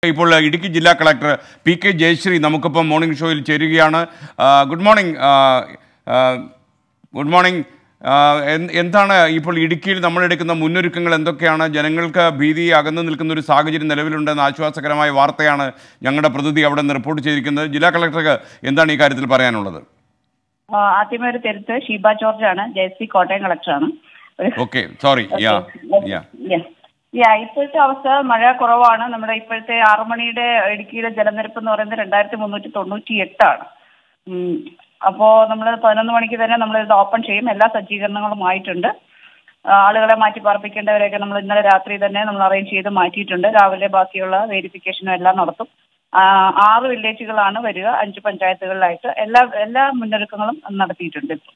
ഇപ്പോൾ ഇടുക്കി ജില്ലാ collector P K Jayashree നമുക്കിപ്പം മോർണിംഗ് ഷോയിൽ ചേരുകയാണ് ആ, ഗുഡ് മോർണിംഗ് ആ, ആ, ഗുഡ് മോർണിംഗ് ആ, എന്ത്- എന്താണ് ഇപ്പോൾ ഇടുക്കിയിൽ നമ്മളെടുക്കുന്ന മുന്നൊരുക്കങ്ങൾ എന്തൊക്കെയാണ് ജനങ്ങൾക്ക് ഭീതി അകന്നു നിൽക്കുന്ന ഒരു സാഹചര്യം നിലവിലുണ്ടെന്ന ആശ്വാസകരമായ വാർത്തയാണ് ഞങ്ങളുടെ പ്രതിനിധി അവിടെ നിന്ന് റിപ്പോർട്ട് ചെയ്തിരിക്കുന്നത് ജില്ലാ കളക്ടർക്ക് എന്താണ് ഈ കാര്യത്തിൽ പറയാനുള്ളത് ആ, ആദ്യമേ ഒരു തിരുത്ത് ഷീബ ജോർജ് ആണ് ജയശ്രീ കോട്ടയം കളക്ടറാണ് ഒരു- okay sorry yeah yeah Yeah. Yeah, ഇപ്പോഴത്തെ അവസ്ഥ മഴ കുറവാണ് നമ്മുടെ ഇപ്പോഴത്തെ ആറു മണിയുടെ ഇടുക്കിയിലെ ജലനിരപ്പ് എന്ന് പറയുന്നത് രണ്ടായിരത്തി മുന്നൂറ്റി തൊണ്ണൂറ്റി എട്ടാണ് ഉം. അപ്പോ നമ്മൾ പതിനൊന്ന് മണിക്ക് തന്നെ നമ്മൾ ഇത് ഓപ്പൺ ചെയ്യും എല്ലാ സജ്ജീകരണങ്ങളും ആയിട്ടുണ്ട് ആ, ആളുകളെ മാറ്റി പാർപ്പിക്കേണ്ടവരെയൊക്കെ നമ്മൾ ഇന്നലെ രാത്രി തന്നെ നമ്മൾ അറേഞ്ച് ചെയ്ത് മാറ്റിയിട്ടുണ്ട് രാവിലെ ബാക്കിയുള്ള വെരിഫിക്കേഷനും എല്ലാം നടത്തും ആ, ആറ് വില്ലേജുകളാണ് വരിക അഞ്ച് പഞ്ചായത്തുകളിലായിട്ട് എല്ലാ എല്ലാ മുന്നൊരുക്കങ്ങളും നടത്തിയിട്ടുണ്ട് ഇപ്പോൾ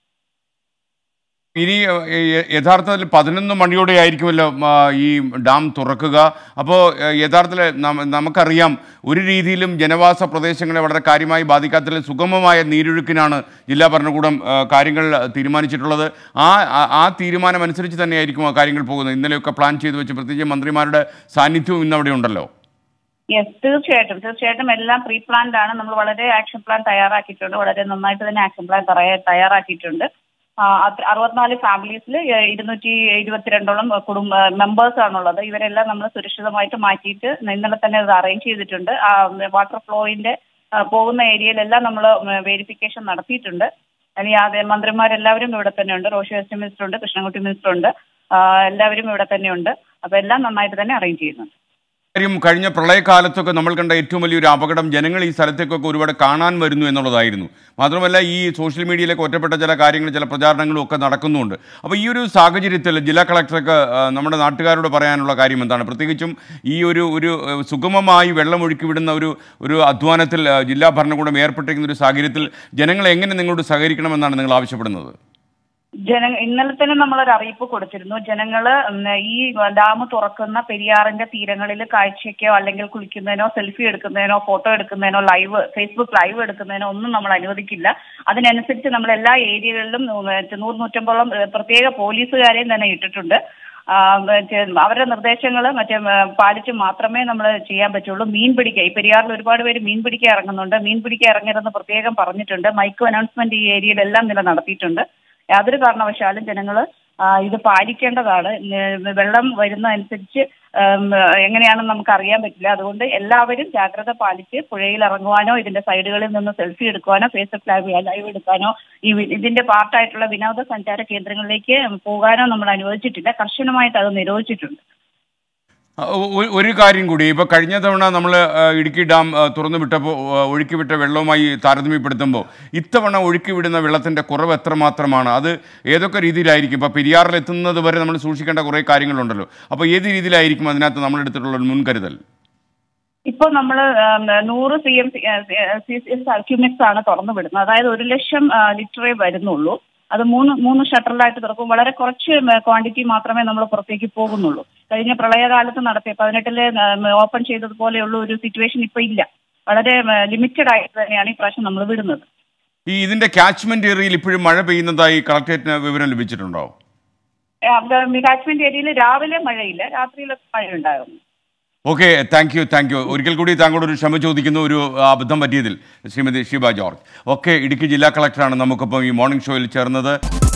ഇനി ഏ, യ- യഥാർത്ഥത്തിൽ പതിനൊന്ന് മണിയോടെ ആയിരിക്കുമല്ലോ ആ, ഈ ഡാം തുറക്കുക അപ്പോൾ യഥാർത്ഥത്തിൽ നം- നമുക്കറിയാം ഒരു രീതിയിലും ജനവാസ പ്രദേശങ്ങളെ വളരെ കാര്യമായി ബാധിക്കാത്ത സുഗമമായ നീരൊഴുക്കിനാണ് ജില്ലാ ഭരണകൂടം ആ, കാര്യങ്ങൾ തീരുമാനിച്ചിട്ടുള്ളത് ആ ആ- ആ തീരുമാനം അനുസരിച്ച് തന്നെയായിരിക്കും ആ കാര്യങ്ങൾ പോകുന്നത് ഇന്നലെയൊക്കെ പ്ലാൻ ചെയ്തു വെച്ച് പ്രത്യേകിച്ച് മന്ത്രിമാരുടെ സാന്നിധ്യവും ഇന്ന് അവിടെ ഉണ്ടല്ലോ യെസ് തീർച്ചയായിട്ടും തീർച്ചയായിട്ടും എല്ലാം പ്രീ പ്ലാൻഡ് ആണ് നമ്മൾ വളരെ ആക്ഷൻ പ്ലാൻ തയ്യാറാക്കിയിട്ടുണ്ട് വളരെ നന്നായിട്ട് തന്നെ ആക്ഷൻ പ്ലാൻ തയ്യാറാക്കിയിട്ടുണ്ട് ആ, അത് അറുപത്തിനാല് ഫാമിലീസിൽ ഇരുന്നൂറ്റി ഇരുപത്തിരണ്ടോളം കുടുംബ മെമ്പേഴ്സ് ആണുള്ളത് ഇവരെല്ലാം നമ്മൾ സുരക്ഷിതമായിട്ട് മാറ്റിയിട്ട് ഇന്നലെ തന്നെ അത് അറേഞ്ച് ചെയ്തിട്ടുണ്ട് ആ വാട്ടർ ഫ്ലോയിന്റെ ആ, പോകുന്ന ഏരിയയിലെല്ലാം നമ്മൾ വെരിഫിക്കേഷൻ നടത്തിയിട്ടുണ്ട് ഇനി അതെ മന്ത്രിമാരെല്ലാവരും ഇവിടെ തന്നെ ഉണ്ട് റോഷി വെസ്റ്റ് മിനിസ്റ്റർ ഉണ്ട് കൃഷ്ണൻകുട്ടി മിനിസ്റ്റർ ഉണ്ട് ആ, എല്ലാവരും ഇവിടെ തന്നെ ഉണ്ട് അപ്പൊ എല്ലാം നന്നായിട്ട് തന്നെ അറേഞ്ച് ചെയ്യുന്നുണ്ട് കാര്യം കഴിഞ്ഞ പ്രളയകാലത്തൊക്കെ നമ്മൾ കണ്ട ഏറ്റവും വലിയൊരു അപകടം ജനങ്ങൾ ഈ സ്ഥലത്തേക്കൊക്കെ ഒരുപാട് കാണാൻ വരുന്നു എന്നുള്ളതായിരുന്നു മാത്രമല്ല ഈ സോഷ്യൽ മീഡിയയിലൊക്കെ ഒറ്റപ്പെട്ട ചില കാര്യങ്ങൾ ചില പ്രചാരണങ്ങളും ഒക്കെ നടക്കുന്നുണ്ട് അപ്പോൾ ഈ ഒരു സാഹചര്യത്തിൽ ജില്ലാ കളക്ടർക്ക് ആ, നമ്മുടെ നാട്ടുകാരോട് പറയാനുള്ള കാര്യം എന്താണ് പ്രത്യേകിച്ചും ഈ ഒരു ഒരു ആ, സുഗമമായി വെള്ളം ഒഴുക്കി വിടുന്ന ഒരു ഒരു അധ്വാനത്തിൽ ആ, ജില്ലാ ഭരണകൂടം ഏർപ്പെട്ടിരിക്കുന്ന ഒരു സാഹചര്യത്തിൽ ജനങ്ങൾ എങ്ങനെ നിങ്ങളോട് സഹകരിക്കണമെന്നാണ് നിങ്ങൾ ആവശ്യപ്പെടുന്നത് ജന ഇന്നലെ തന്നെ നമ്മളൊരു അറിയിപ്പ് കൊടുത്തിരുന്നു ജനങ്ങള് ഉം, ഈ ഡാം തുറക്കുന്ന പെരിയാറിന്റെ തീരങ്ങളിൽ കാഴ്ചയ്ക്കോ അല്ലെങ്കിൽ കുളിക്കുന്നതിനോ സെൽഫി എടുക്കുന്നതിനോ ഫോട്ടോ എടുക്കുന്നതിനോ ലൈവ് ഫേസ്ബുക്ക് ലൈവ് എടുക്കുന്നതിനോ ഒന്നും നമ്മൾ അനുവദിക്കില്ല അതിനനുസരിച്ച് നമ്മൾ എല്ലാ ഏരിയകളിലും നൂ- നൂറ് നൂറ്റമ്പതോളം ഏഹ്, പ്രത്യേക പോലീസുകാരെയും തന്നെ ഇട്ടിട്ടുണ്ട് ആ, മറ്റേ അവരുടെ നിർദ്ദേശങ്ങൾ മറ്റേ ആ, പാലിച്ച് മാത്രമേ നമ്മൾ ചെയ്യാൻ പറ്റുള്ളൂ മീൻ പിടിക്കുക ഈ പെരിയാറിൽ ഒരുപാട് പേര് മീൻ പിടിക്കാൻ ഇറങ്ങുന്നുണ്ട് മീൻ പിടിക്കാൻ ഇറങ്ങരുതെന്ന് പ്രത്യേകം പറഞ്ഞിട്ടുണ്ട് മൈക്രോ അനൗൺസ്മെന്റ് ഈ ഏരിയയിലെല്ലാം നില നടത്തിയിട്ടുണ്ട് യാതൊരു കാരണവശാലും ജനങ്ങൾ ഇത് പാലിക്കേണ്ടതാണ് ഉം, വെള്ളം വരുന്ന അനുസരിച്ച് ഉം, എങ്ങനെയാണെന്ന് നമുക്ക് അറിയാൻ പറ്റില്ല അതുകൊണ്ട് എല്ലാവരും ജാഗ്രത പാലിച്ച് പുഴയിൽ ഇറങ്ങുവാനോ ഇതിന്റെ സൈഡുകളിൽ നിന്ന് സെൽഫി എടുക്കുവാനോ ഫേസ്ബുക്ക് ലൈവ് ലൈവ് എടുക്കാനോ ഈ വി- ഇതിന്റെ പാർട്ടായിട്ടുള്ള വിനോദസഞ്ചാര കേന്ദ്രങ്ങളിലേക്ക് പോകാനോ നമ്മൾ അനുവദിച്ചിട്ടില്ല കർശനമായിട്ട് അത് നിരോധിച്ചിട്ടുണ്ട് ആ, ഒ- ഒരു കാര്യം കൂടി ഇപ്പോൾ കഴിഞ്ഞ തവണ നമ്മൾ ഇടുക്കി ഡാം ആ, തുറന്നു വിട്ടപ്പോൾ ആ, ഒഴുക്കി വിട്ട വെള്ളവുമായി താരതമ്യപ്പെടുത്തുമ്പോൾ ഇത്തവണ ഒഴുക്കി വിടുന്ന വെള്ളത്തിൻ്റെ കുറവ് എത്രമാത്രമാണ് അത് ഏതൊക്കെ രീതിയിലായിരിക്കും ഇപ്പോൾ പെരിയാറിൽ എത്തുന്നത് വരെ നമ്മൾ സൂക്ഷിക്കേണ്ട കുറേ കാര്യങ്ങളുണ്ടല്ലോ അപ്പോൾ ഏത് രീതിയിലായിരിക്കും അതിനകത്ത് നമ്മൾ എടുത്തിട്ടുള്ള ഒരു മുൻകരുതൽ ഇപ്പൊ നമ്മൾ നൂറ് സി എം ക്യൂമിക്സ് ആണ് തുറന്നു വിടുന്നത് അതായത് ഒരു ലക്ഷം ലിറ്ററേ വരുന്നുള്ളൂ അത് മൂന്ന് മൂന്ന് ഷട്ടറിലായിട്ട് തുറക്കും വളരെ കുറച്ച് ക്വാണ്ടിറ്റി മാത്രമേ നമ്മൾ പുറത്തേക്ക് പോകുന്നുള്ളൂ കഴിഞ്ഞ പ്രളയകാലത്ത് നടത്തിയ പതിനെട്ടില് ഓപ്പൺ ചെയ്തതുപോലെയുള്ള ഒരു സിറ്റുവേഷൻ ഇപ്പൊ ഇല്ല വളരെ ലിമിറ്റഡ് ആയിട്ട് തന്നെയാണ് ഈ പ്രാവശ്യം നമ്മൾ വിടുന്നത് ഈ ഇതിൻ്റെ കാച്ച്മെൻറ്റ് ഏരിയയിൽ ഇപ്പോഴും മഴ പെയ്യുന്നതായി കളക്ടറേറ്റിന് വിവരം ലഭിച്ചിട്ടുണ്ടോ കാശ്മീർ ഏരിയയിൽ രാവിലെ മഴയില്ല രാത്രിയിലൊക്കെ മഴ ഉണ്ടാകുന്നു okay thank you thank you ഒരിക്കൽ കൂടി താങ്കളോട് ഒരു ക്ഷമ ചോദിക്കുന്നു ഒരു അബദ്ധം പറ്റിയതിൽ ശ്രീമതി ഷീബ ജോർജ് ഓക്കെ ഇടുക്കി ജില്ലാ കളക്ടറാണ് നമുക്കിപ്പം ഈ മോർണിംഗ് ഷോയിൽ ചേർന്നത്